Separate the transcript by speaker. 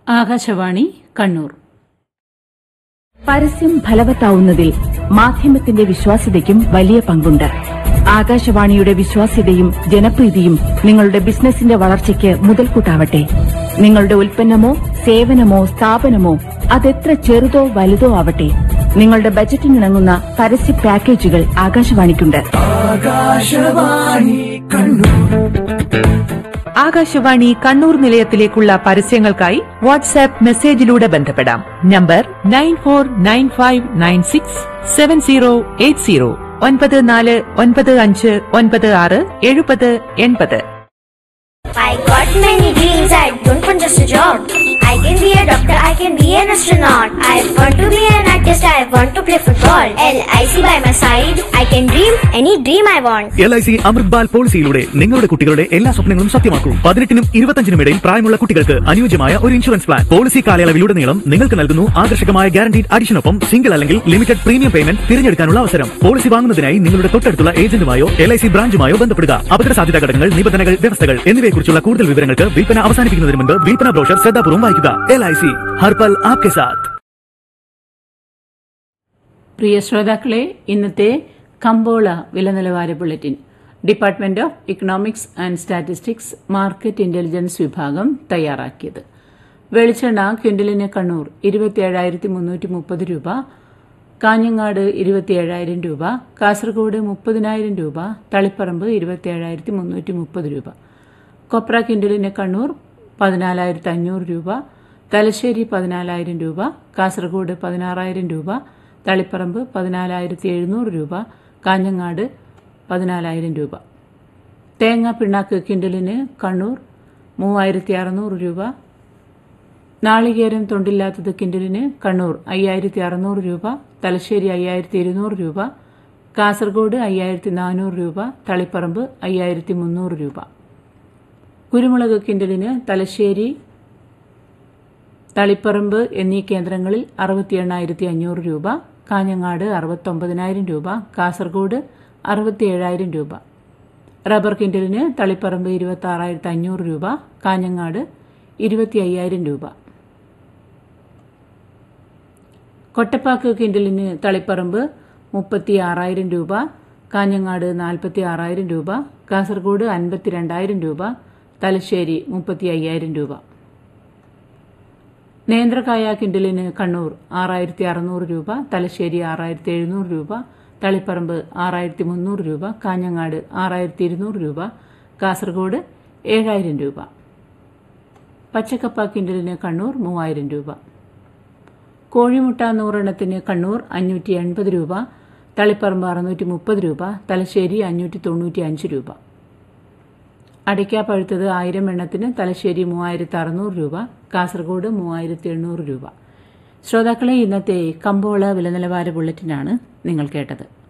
Speaker 1: ആകാശവാണി കണ്ണൂർ
Speaker 2: പരസ്യം ഫലവത്താവുന്നതിൽ മാധ്യമത്തിന്റെ വിശ്വാസ്യതയ്ക്കും വലിയ പങ്കുണ്ട് ആകാശവാണിയുടെ വിശ്വാസ്യതയും ജനപ്രീതിയും നിങ്ങളുടെ ബിസിനസിന്റെ വളർച്ചയ്ക്ക് മുതൽക്കൂട്ടാവട്ടെ നിങ്ങളുടെ ഉൽപ്പന്നമോ സേവനമോ സ്ഥാപനമോ അതെത്ര ചെറുതോ വലുതോ ആവട്ടെ നിങ്ങളുടെ ബജറ്റിനിണങ്ങുന്ന പരസ്യ പാക്കേജുകൾ ആകാശവാണിക്കുണ്ട്
Speaker 3: ആകാശവാണി കണ്ണൂർ നിലയത്തിലേക്കുള്ള പരസ്യങ്ങൾക്കായി വാട്സാപ്പ് മെസ്സേജിലൂടെ ബന്ധപ്പെടാം number nine four nine five nine six seven zero eight zero ഒൻപത് നാല് ഒൻപത് അഞ്ച് ഒൻപത് ആറ് എഴുപത് എൺപത്
Speaker 4: I got many dreams, I don't want just a job. I can be a doctor, I can be an astronaut. I want to be an artist, I want to play football. LIC by my side, I can dream any dream I want.
Speaker 5: L I C Amrit Bal പോളിസിയിലൂടെ നിങ്ങളുടെ കുട്ടികളുടെ എല്ലാ സ്വപ്നങ്ങളും സത്യമാക്കൂ പതിനെട്ടിനും ഇരുപത്തഞ്ചിനും ഇടയിൽ പ്രായമുള്ള കുട്ടികൾക്ക് അനുയോജ്യമായ ഒരു ഇൻഷുറൻസ് പ്ലാൻ പോളിസി കാലയളവിലുടനീളം നിങ്ങൾക്ക് നൽകുന്നു ആകർഷകമായ ഗ്യാരണ്ടീഡ് അഡിഷനൊപ്പം സിംഗിൾ അല്ലെങ്കിൽ ലിമിറ്റഡ് പ്രീമിയം പേയ്മെന്റ് തിരഞ്ഞെടുക്കാനുള്ള അവസരം പോളിസി വാങ്ങുന്നതിനായി നിങ്ങളുടെ തൊട്ടടുത്തുള്ള ഏജന്റുമായോ എൽ ഐ സി ബ്രാഞ്ചുമായോ ബന്ധപ്പെടുക അപകട സാധ്യതാ ഘടകങ്ങൾ നിബന്ധനകൾ വ്യവസ്ഥകൾ എന്നിവയെക്കുറിച്ചുള്ള കൂടുതൽ വിവരങ്ങൾക്ക് വിൽപ്പന അവസാനിപ്പിക്കുന്നതിന് മുമ്പ് വിൽപ്പന ബ്രോഷർ ശ്രദ്ധാപൂർവ്വം വായിക്കുക എൽ ഐ സി ഹർപൽ ആപ്കെ സാത്ത്
Speaker 1: പ്രിയ ശ്രോതാക്കളെ ഇന്നത്തെ കമ്പോള വില നിലവാര bulletin department of economics and statistics market intelligence വിഭാഗം തയ്യാറാക്കിയത് വെളിച്ചെണ്ണ ക്വിന്റലിന് കണ്ണൂർ ഇരുപത്തിയേഴായിരത്തി മുന്നൂറ്റി മുപ്പത് രൂപ കാഞ്ഞങ്ങാട് ഇരുപത്തിയേഴായിരം രൂപ കാസർഗോഡ് മുപ്പതിനായിരം രൂപ തളിപ്പറമ്പ് ഇരുപത്തിയേഴായിരത്തി മുന്നൂറ്റി മുപ്പത് രൂപ കൊപ്ര കിൻഡലിന് കണ്ണൂർ പതിനാലായിരത്തി അഞ്ഞൂറ് രൂപ തലശ്ശേരി പതിനാലായിരം രൂപ കാസർഗോഡ് പതിനാറായിരം രൂപ തളിപ്പറമ്പ് പതിനാലായിരത്തി എഴുന്നൂറ് രൂപ കാഞ്ഞങ്ങാട് പതിനാലായിരം രൂപ തേങ്ങ പിണ്ണാക്ക് കിൻഡലിന് കണ്ണൂർ മൂവായിരത്തി അറുന്നൂറ് രൂപ നാളികേരം തൊണ്ടില്ലാത്തത് കിൻഡലിന് കണ്ണൂർ അയ്യായിരത്തി അറുന്നൂറ് രൂപ തലശ്ശേരി അയ്യായിരത്തി ഇരുന്നൂറ് രൂപ കാസർഗോഡ് അയ്യായിരത്തി നാനൂറ് രൂപ തളിപ്പറമ്പ് അയ്യായിരത്തി മുന്നൂറ് രൂപ കുരുമുളക് കിൻഡലിന് തലശ്ശേരി തളിപ്പറമ്പ് എന്നീ കേന്ദ്രങ്ങളിൽ അറുപത്തി എണ്ണായിരത്തി അഞ്ഞൂറ് രൂപ കാഞ്ഞങ്ങാട് അറുപത്തൊമ്പതിനായിരം രൂപ കാസർഗോഡ് അറുപത്തിയേഴായിരം രൂപ റബ്ബർ കിൻഡലിന് തളിപ്പറമ്പ് ഇരുപത്തി ആറായിരത്തി അഞ്ഞൂറ് രൂപ കാഞ്ഞങ്ങാട് ഇരുപത്തി അയ്യായിരം രൂപ കൊട്ടപ്പാക്ക് കിൻഡലിന് തളിപ്പറമ്പ് മുപ്പത്തി ആറായിരം രൂപ കാഞ്ഞങ്ങാട് നാൽപ്പത്തി ആറായിരം രൂപ കാസർഗോഡ് അൻപത്തി രണ്ടായിരം രൂപ തലശ്ശേരി മുപ്പത്തി അയ്യായിരം രൂപ നേന്ത്രക്കായ കിൻഡലിന് കണ്ണൂർ ആറായിരത്തി അറുന്നൂറ് രൂപ തലശ്ശേരി ആറായിരത്തി എഴുന്നൂറ് രൂപ തളിപ്പറമ്പ് ആറായിരത്തി മുന്നൂറ് രൂപ കാഞ്ഞങ്ങാട് ആറായിരത്തി ഇരുന്നൂറ് രൂപ കാസർഗോഡ് ഏഴായിരം രൂപ പച്ചക്കപ്പ കിൻഡലിന് കണ്ണൂർ മൂവായിരം രൂപ കോഴിമുട്ട നൂറെണ്ണത്തിന് കണ്ണൂർ അഞ്ഞൂറ്റി എൺപത് രൂപ തളിപ്പറമ്പ് അറുന്നൂറ്റി മുപ്പത് രൂപ തലശ്ശേരി അഞ്ഞൂറ്റി തൊണ്ണൂറ്റി അഞ്ച് രൂപ അടയ്ക്ക പഴുത്തത് ആയിരം എണ്ണത്തിന് തലശ്ശേരി മൂവായിരത്തി അറുന്നൂറ് രൂപ കാസർഗോഡ് മൂവായിരത്തി എണ്ണൂറ് രൂപ ശ്രോതാക്കളെ ഇന്നത്തെ കമ്പോള വില നിലവാര ബുള്ളറ്റിനാണ് നിങ്ങൾ കേട്ടത്